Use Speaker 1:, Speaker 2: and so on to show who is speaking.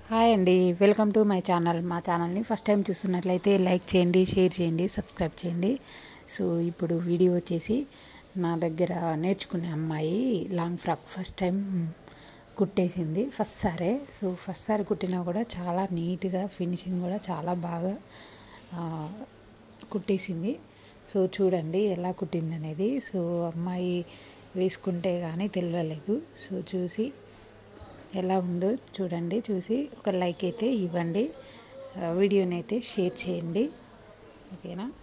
Speaker 1: hi అండి welcome to my channel మా ఛానల్ని ఫస్ట్ టైం చూస్తున్నట్లయితే లైక్ చేయండి షేర్ చేయండి సబ్స్క్రైబ్ చేయండి సో ఇప్పుడు వీడియో వచ్చేసి నా దగ్గర నేర్చుకునే అమ్మాయి లాంగ్ ఫ్రాక్ ఫస్ట్ టైం కుట్టేసింది ఫస్ట్ సారే సో ఫస్ట్ సారి కుట్టినా కూడా చాలా నీట్గా ఫినిషింగ్ కూడా చాలా బాగా ఆ, కుట్టేసింది సో చూడండి ఎలా కుట్టింది అనేది సో అమ్మాయి వేసుకుంటే కానీ తెలియలేదు సో చూసి ఎలా ఉందో చూడండి చూసి ఒక లైక్ అయితే ఇవ్వండి ఆ, వీడియోని అయితే షేర్ చేయండి ఓకేనా